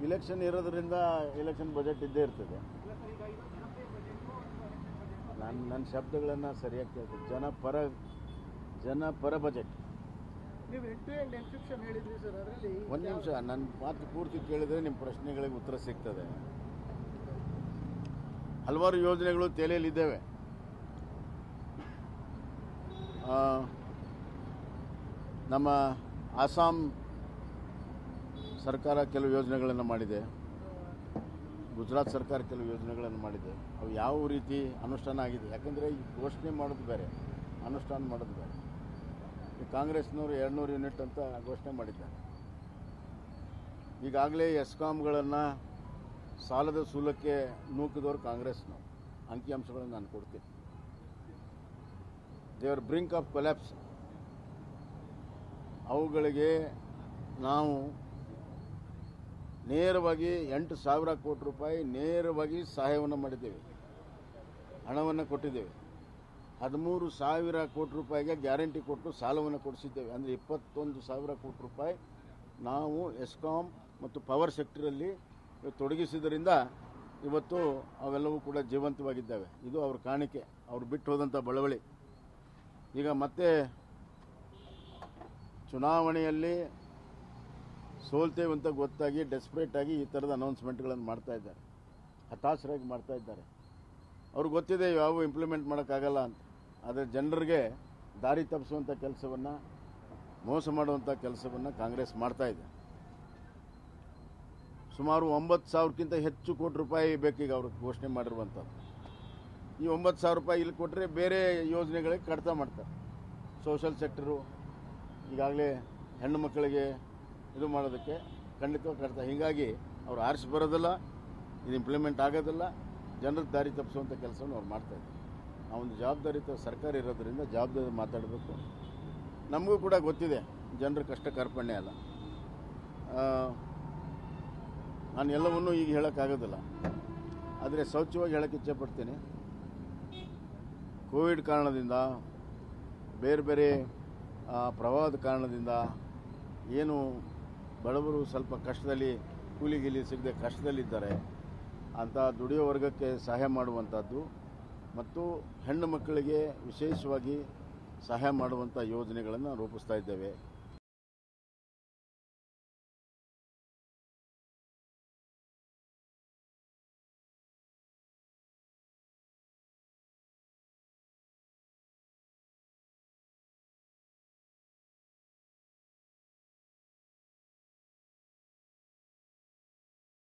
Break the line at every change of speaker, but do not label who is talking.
election ಇರೋದ್ರಿಂದ election budget ಇದ್ದೇ ಇರ್ತದೆ ನಾನು ನನ್ನ ಶಬ್ದಗಳನ್ನು ಸರಿಯಾಗಿ ಕೇಳ್ತೀನಿ ಜನಪರ ಜನಪರ ಬಜೆಟ್
ನೀವು ಎಂಡ್ ಟು ಎಂಡ್ ಎನ್ಕ್ರಿಪ್ಷನ್ ಹೇಳಿದ್ರಿ ಸರ್ ಅದರಲ್ಲಿ
ಒಂದು ನಿಮಿಷ ನನ್ನ ಮಾತು ಪೂರ್ತಿ ಕೇಳಿದ್ರೆ ನಿಮ್ಮ ಪ್ರಶ್ನೆಗಳಿಗೆ ಉತ್ತರ ಸಿಗ್ತದೆ ಹಲವಾರು ಯೋಜನೆಗಳು ತಲೆಯಲ್ಲಿದ್ದೇವೆ ಆ, ನಮ್ಮ ಆಸಾಂ ಸರ್ಕಾರ ಕೆಲವು ಯೋಜನೆಗಳನ್ನು ಮಾಡಿದೆ ಗುಜರಾತ್ ಸರ್ಕಾರ ಕೆಲವು ಯೋಜನೆಗಳನ್ನು ಮಾಡಿದೆ ಅವು ಯಾವ ರೀತಿ ಅನುಷ್ಠಾನ ಆಗಿದೆ ಯಾಕಂದರೆ ಈ ಘೋಷಣೆ ಮಾಡೋದು ಬೇರೆ ಅನುಷ್ಠಾನ ಮಾಡೋದು ಬೇರೆ ಈ ಕಾಂಗ್ರೆಸ್ನವರು ಎರಡುನೂರು ಯೂನಿಟ್ ಅಂತ ಘೋಷಣೆ ಮಾಡಿದ್ದಾರೆ ಈಗಾಗಲೇ ಎಸ್ಕಾಮ್ಗಳನ್ನು ಸಾಲದ ಸೂಲಕ್ಕೆ ನೂಕಿದವರು ಕಾಂಗ್ರೆಸ್ನವರು ಅಂಕಿಅಂಶಗಳನ್ನು ನಾನು ಕೊಡ್ತೀನಿ ದೇವರ್ ಬ್ರಿಂಕ್ ಆಫ್ ಕೊಲ್ಯಾಪ್ಸ್ ಅವುಗಳಿಗೆ ನಾವು ನೇರವಾಗಿ ಎಂಟು ಸಾವಿರ ಕೋಟಿ ರೂಪಾಯಿ ನೇರವಾಗಿ ಸಹಾಯವನ್ನು ಮಾಡಿದ್ದೇವೆ ಹಣವನ್ನು ಕೊಟ್ಟಿದ್ದೇವೆ ಹದಿಮೂರು ಸಾವಿರ ಕೋಟಿ ರೂಪಾಯಿಗೆ ಗ್ಯಾರಂಟಿ ಕೊಟ್ಟು ಸಾಲವನ್ನು ಕೊಡಿಸಿದ್ದೇವೆ ಅಂದರೆ ಇಪ್ಪತ್ತೊಂದು ಸಾವಿರ ಕೋಟಿ ರೂಪಾಯಿ ನಾವು ಎಸ್ಕಾಂ ಮತ್ತು ಪವರ್ ಸೆಕ್ಟರಲ್ಲಿ ತೊಡಗಿಸಿದ್ದರಿಂದ ಇವತ್ತು ಅವೆಲ್ಲವೂ ಕೂಡ ಜೀವಂತವಾಗಿದ್ದಾವೆ ಇದು ಅವ್ರ ಕಾಣಿಕೆ ಅವ್ರು ಬಿಟ್ಟು ಹೋದಂಥ ಬಳವಳಿ ಈಗ ಮತ್ತೆ ಚುನಾವಣೆಯಲ್ಲಿ ಸೋಲ್ತೇವೆ ಅಂತ ಗೊತ್ತಾಗಿ ಡೆಸ್ಪರೇಟ್ ಆಗಿ ಈ ಥರದ ಅನೌನ್ಸ್ಮೆಂಟ್ಗಳನ್ನು ಮಾಡ್ತಾ ಇದ್ದಾರೆ ಹತಾಶರಾಗಿ ಮಾಡ್ತಾ ಇದ್ದಾರೆ ಅವ್ರಿಗೆ ಗೊತ್ತಿದೆ ಯಾವ ಇಂಪ್ಲಿಮೆಂಟ್ ಮಾಡೋಕ್ಕಾಗಲ್ಲ ಅಂತ ಆದರೆ ಜನರಿಗೆ ದಾರಿ ತಪ್ಪಿಸುವಂಥ ಕೆಲಸವನ್ನು ಮೋಸ ಮಾಡುವಂಥ ಕೆಲಸವನ್ನು ಕಾಂಗ್ರೆಸ್ ಮಾಡ್ತಾ ಇದೆ ಸುಮಾರು ಒಂಬತ್ತು ಸಾವಿರಕ್ಕಿಂತ ಹೆಚ್ಚು ಕೋಟಿ ರೂಪಾಯಿ ಬೇಕೀಗ ಅವರು ಘೋಷಣೆ ಮಾಡಿರುವಂಥದ್ದು ಈ ಒಂಬತ್ತು ಸಾವಿರ ರೂಪಾಯಿ ಇಲ್ಲಿ ಕೊಟ್ಟರೆ ಬೇರೆ ಯೋಜನೆಗಳಿಗೆ ಕಡಿತ ಮಾಡ್ತಾರೆ ಸೋಷಲ್ ಸೆಕ್ಟರು ಈಗಾಗಲೇ ಹೆಣ್ಣು ಮಕ್ಕಳಿಗೆ ಇದು ಮಾಡೋದಕ್ಕೆ ಖಂಡಿತವಾಗಿ ಕಡಿತ ಹೀಗಾಗಿ ಅವ್ರು ಆರಿಸಿ ಬರೋದಿಲ್ಲ ಇದು ಇಂಪ್ಲಿಮೆಂಟ್ ಆಗೋದಿಲ್ಲ ಜನರ ದಾರಿ ತಪ್ಪಿಸುವಂಥ ಕೆಲಸವನ್ನು ಅವ್ರು ಮಾಡ್ತಾಯಿದ್ದಾರೆ ನಾವೊಂದು ಜವಾಬ್ದಾರಿತ ಸರ್ಕಾರ ಇರೋದ್ರಿಂದ ಜವಾಬ್ದಾರಿ ಮಾತಾಡಬೇಕು ನಮಗೂ ಕೂಡ ಗೊತ್ತಿದೆ ಜನರ ಕಷ್ಟ ಕಾರ್ಪಣ್ಯ ಅಲ್ಲ ಆ, ನಾನು ಎಲ್ಲವನ್ನೂ ಈಗ ಹೇಳೋಕ್ಕಾಗೋದಿಲ್ಲ ಆದರೆ ಶೌಚವಾಗಿ ಹೇಳೋಕ್ಕೆ ಇಚ್ಛೆಪಡ್ತೀನಿ ಕೋವಿಡ್ ಕಾರಣದಿಂದ ಬೇರೆ ಬೇರೆ ಆ, ಪ್ರವಾಹದ ಕಾರಣದಿಂದ ಏನು ಬಡವರು ಸ್ವಲ್ಪ ಕಷ್ಟದಲ್ಲಿ ಕೂಲಿ ಗೀಲಿ ಸಿಗದೆ ಕಷ್ಟದಲ್ಲಿದ್ದಾರೆ ಅಂಥ ದುಡಿಯೋ ವರ್ಗಕ್ಕೆ ಸಹಾಯ ಮಾಡುವಂಥದ್ದು ಮತ್ತು ಹೆಣ್ಣು ಮಕ್ಕಳಿಗೆ ವಿಶೇಷವಾಗಿ ಸಹಾಯ ಮಾಡುವಂಥ ಯೋಜನೆಗಳನ್ನು ರೂಪಿಸ್ತಾ ಇದ್ದೇವೆ